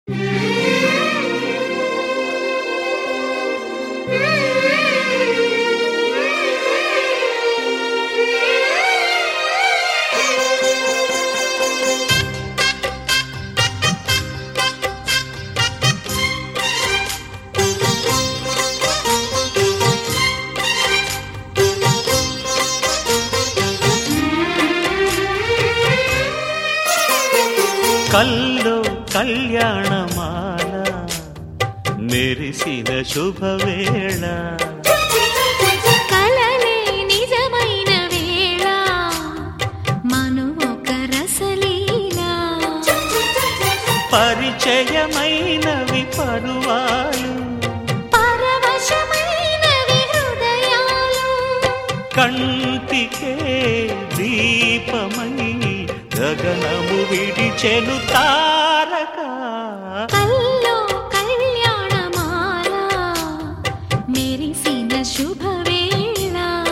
కల్లో కళ్యాణమాల మెరిసిన శుభవేళ కలలే నిజమైన వేళ మను ఒక రసలీలా పరిచయమైనవి పరువాలు పరవశమైనవి హృదయాలు కంటికే దీపమై గగనము విడిచెను తారక కల్లో కళ్యాణమాల మెరిసిన శుభవేళ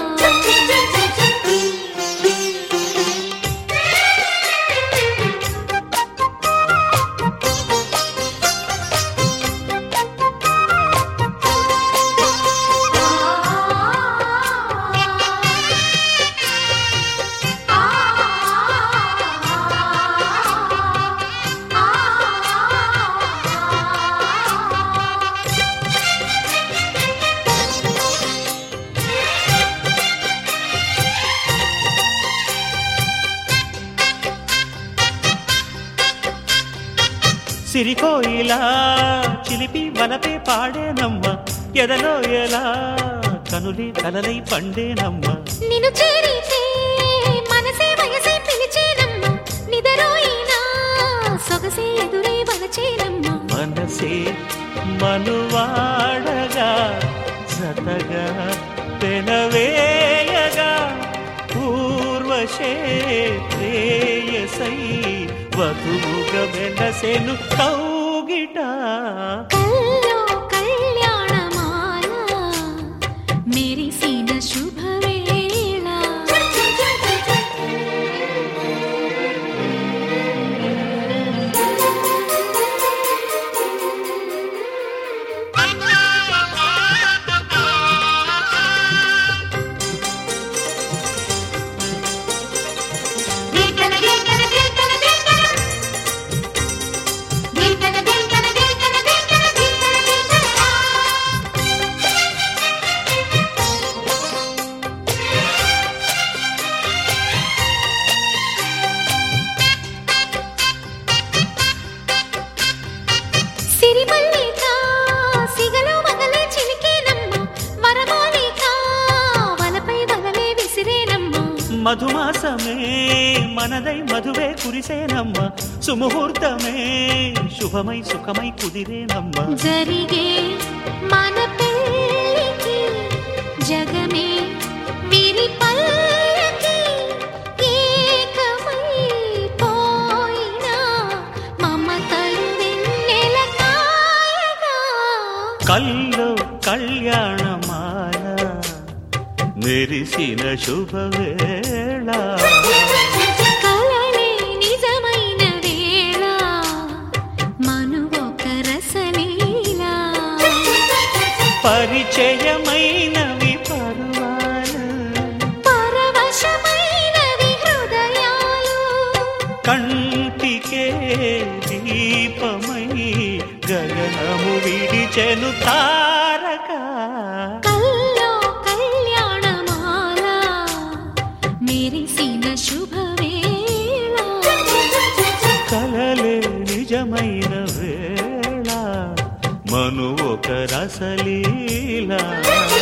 సిరికోయిలా చిలిపి వలపే పాడేనమ్మ ఎదలో ఎలా కనులి కలలై పండేనమ్మ నిన్ను చేరితే మనసే వయసే పిలిచేనమ్మ నిదరోయినా సొగసే ఎదురై వలచేనమ్మ మనసే మనువాడగా సతగా పెనవేయగా పూర్వశే ప్రేయసై వధువుగా వెనసెను కౌగిట కల్లో కళ్యాణమాల మెరిసిన శుభవేళ సిరిమల్లిక సిగలో వగలే చిలికేనమ్మ వరమాలిక వలపై వగలే విసిరేనమ్మ మధుమాసమే మనదై మధువే కురిసేనమ్మ సుముహూర్తమే శుభమై సుఖమై కుదిరేనమ్మ జరిగే మన పెళ్ళికి జగమే విరి పల్లకి ఏకమై పోయినా మమతలు వెన్నెల కాయగా కల్లో కళ్యాణమాల మెరిసిన శుభవేళ కలలే నిజమైన వేళ మను ఒక రసలీలా పరిచయమైనవి పరువాలు పరవశమైనవి హృదయాలు కంటికే దీపమై గగనము విడిచెను తారక కల్లో కళ్యాణమాల మెరిసిన శుభవేళ కలలే నిజమైన వేళ మను ఒక రసలీలా